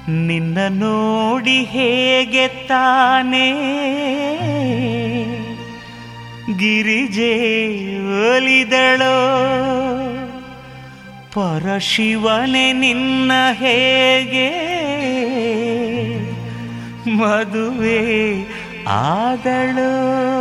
ನಿನ್ನ ನೋಡಿ ಹೇಗೆ ತಾನೇ ಗಿರಿಜೆ ಒಲಿದಳೋ ಪರಶಿವನೆ ನಿನ್ನ ಹೇಗೆ ಮದುವೆ ಆದಳೋ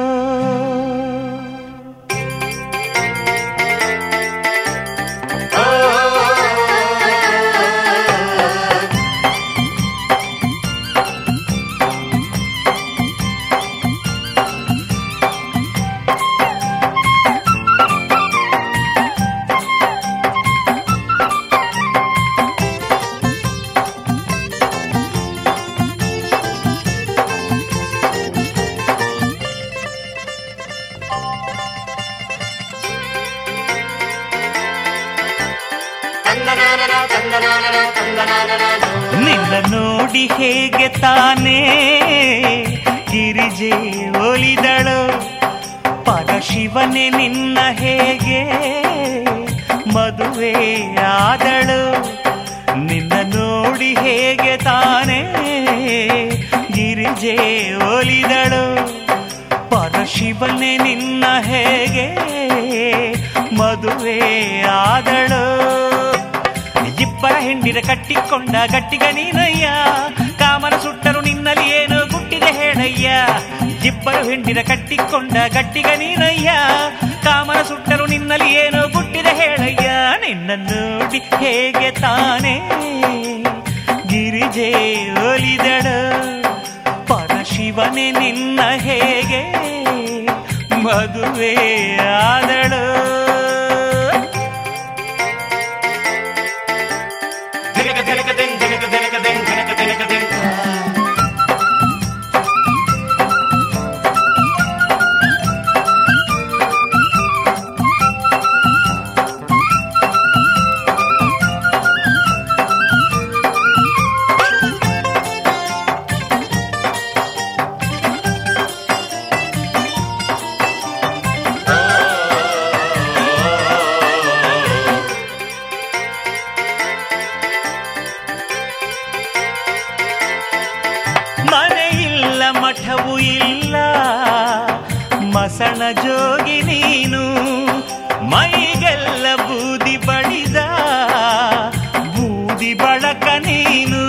ನಿನ್ನ ನೋಡಿ ಹೇಗೆ ತಾನೇ ಗಿರಿಜೆ ಒಲಿದಳು ಪರಶಿವನೇ ನಿನ್ನ ಹೇಗೆ ಮದುವೆ ಆದಳು ನಿನ್ನ ನೋಡಿ ಹೇಗೆ ತಾನೇ ಗಿರಿಜೆ ಒಲಿದಳು ಪರಶಿವನೇ ನಿನ್ನ ಹೇಗೆ ಮದುವೆ ಆದಳು ಇಬ್ಬರ ಹೆಂಡಿರ ಕಟ್ಟಿಕೊಂಡ ಗಟ್ಟಿಗ ನೀನಯ್ಯ ಕಾಮನ ಸುಟ್ಟರು ನಿನ್ನಲ್ಲಿ ಏನೋ ಗುಟ್ಟಿದೆ ಹೇಳಯ್ಯ ಇಬ್ಬರು ಹೆಂಡಿರ ಕಟ್ಟಿಕೊಂಡ ಗಟ್ಟಿಗ ನೀನಯ್ಯ ಕಾಮನ ಸುಟ್ಟರು ನಿನ್ನಲ್ಲಿ ಏನೋ ಗುಟ್ಟಿದೆ ಹೇಳಯ್ಯ ನಿನ್ನ ನೋಡಿ ಹೇಗೆ ತಾನೇ ಗಿರಿಜೆ ಒಲಿದಳು ಪರಶಿವನೇ ನಿನ್ನ ಹೇಗೆ ಮದುವೆ ಆದಳು ಮನೆ ಇಲ್ಲ ಮಠವು ಇಲ್ಲ ಮಸಣ ಜೋಗಿ ನೀನು ಮೈಗೆಲ್ಲ ಬೂದಿ ಬಡಿದ ಬೂದಿ ಬಳಕ ನೀನು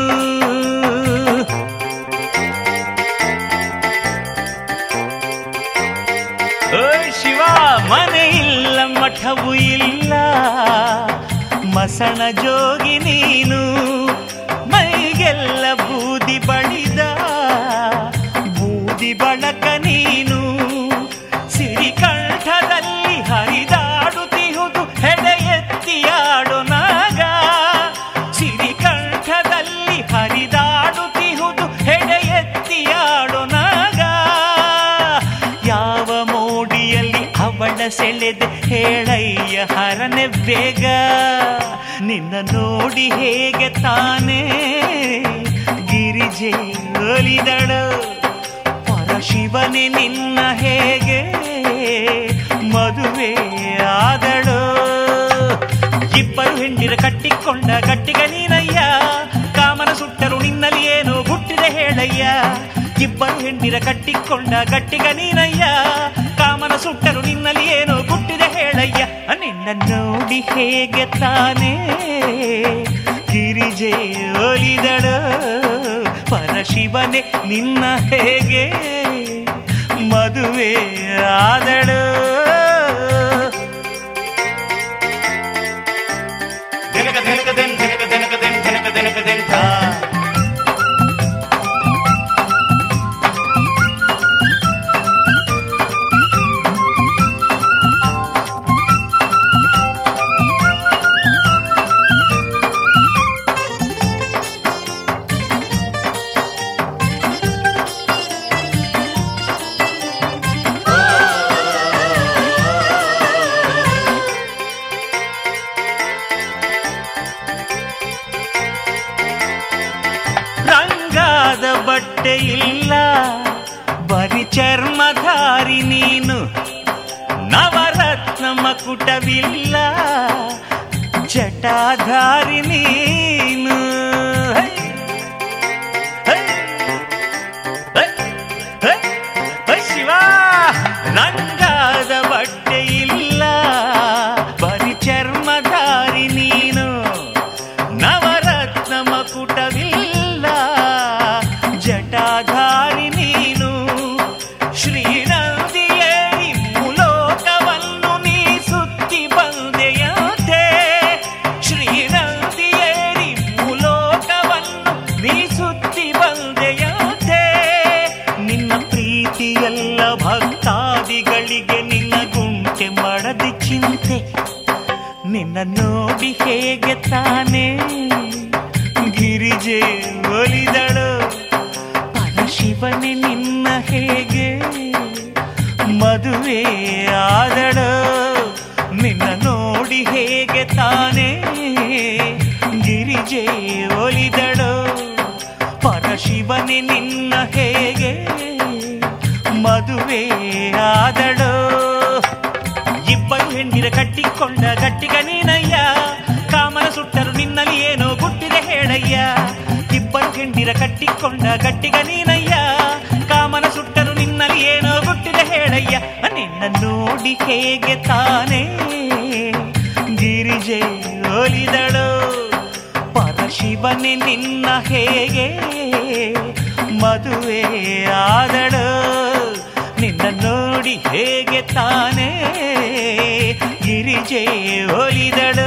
ಓ ಶಿವ ಮನೆ ಇಲ್ಲ ಮಠವು ಇಲ್ಲ ಮಸಣ ಜೋಗಿ ನೀನು ಮೈಗೆಲ್ಲ ಬೂದಿ ಬಳಿದ ಬೂದಿ ಬಳಕ ನೀನು ಸಿರಿಕಂಠದಲ್ಲಿ ಹರಿದಾಡುತ್ತಿಹುದು ಹೆಡೆ ಎತ್ತಿಯಾಡು ನಾಗ ಸಿರಿಕಂಠದಲ್ಲಿ ಹರಿದಾಡುತ್ತಿಹುದು ಹೆಡೆ ಎತ್ತಿಯಾಡು ನಾಗ ಯಾವ ಮೋಡಿಯಲ್ಲಿ ಅವಳ ಸೆಳೆದೆ ಹೇಳಯ್ಯ ಹರನೆ ಬೇಗ ನಿನ್ನ ನೋಡಿ ಹೇಗೆ ತಾನೇ ಗಿರಿಜೆ ಒಲಿದಳು ಪರಶಿವನೇ ನಿನ್ನ ಹೇಗೆ ಮದುವೆ ಆದಳು ಇಬ್ಬರು ಹೆಂಡಿರ ಕಟ್ಟಿಕೊಂಡ ಗಟ್ಟಿಗ ನೀನಯ್ಯ ಕಾಮನ ಸುಟ್ಟರು ನಿನ್ನಲ್ಲಿ ಏನೋ ಹುಟ್ಟಿದೆ ಹೇಳಯ್ಯ ಇಬ್ಬರು ಹೆಂಡಿರ ಕಟ್ಟಿಕೊಂಡ ಗಟ್ಟಿಗ ನೀನಯ್ಯ ಕಾಮನ ಸುಟ್ಟರು ನಿನ್ನಲ್ಲಿ ಏನೋ ಹುಟ್ಟಿದೆ ಹೇಳಯ್ಯ ನಿನ್ನ ನೋಡಿ ಹೇಗೆ ತಾನೇ ಗಿರಿಜೆ ಒಲಿದಳು ಪರಶಿವನೇ ನಿನ್ನ ಹೇಗೆ ಮದುವೆ ಆದಳು ರಂಗಾದ ಬಟ್ಟೆ ಇಲ್ಲ ಬರಿ ಚರ್ಮಧಾರಿ ನೀನು ನವರತ್ನ ಮಕುಟವಿಲ್ಲ ಜಟಾಧಾರಿ ನೀನು ಹೈ! ನೋಡಿ ಹೇಗೆ ತಾನೇ ಗಿರಿಜೆ ಒಲಿದಳು ಪರಶಿವನೇ ನಿನ್ನ ಹೇಗೆ ಮದುವೆ ಆದಳು ನಿನ್ನ ನೋಡಿ ಹೇಗೆ ತಾನೇ ಗಿರಿಜೆ ಒಲಿದಳು ಪರಶಿವನೇ ನಿನ್ನ ಹೇಗೆ ಮದುವೆ ಆದಳು ಇಬ್ಬರು ಹೆಣ್ಣಿರ ಕಟ್ಟಿಕೊಂಡ ಗಟ್ಟಿಗ ನೀನಯ್ಯ ಕಾಮನ ಸುಟ್ಟರು ನಿನ್ನಲ್ಲಿ ಏನೋ ಗುಟ್ಟಿದೆ ಹೇಳಯ್ಯ ಇಬ್ಬರು ಹೆಣ್ಣಿರ ಕಟ್ಟಿಕೊಂಡ ಗಟ್ಟಿಗ ನೀನಯ್ಯ ಕಾಮನ ಸುಟ್ಟರು ನಿನ್ನಲ್ಲಿ ಏನೋ ಗುಟ್ಟಿದೆ ಹೇಳಯ್ಯ ನಿನ್ನ ನೋಡಿ ಹೇಗೆ ತಾನೇ ಗಿರಿಜೆ ಒಲಿದಳು ಪರಶಿವನೇ ನಿನ್ನ ಹೇಗೆ ಮದುವೆ ಆದಳು ನಿನ್ನ ನೋಡಿ ಹೇಗೆ ತಾನೇ ಗಿರಿಜೆ ಒಲಿದಳು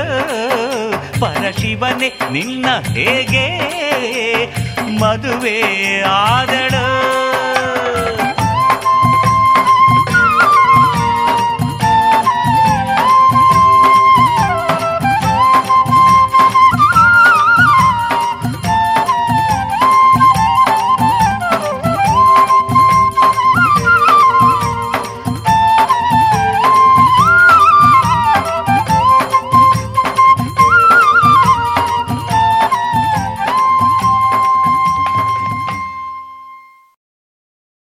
ಪರಶಿವನೇ ನಿನ್ನ ಹೇಗೆ ಮದುವೆ ಆದಳು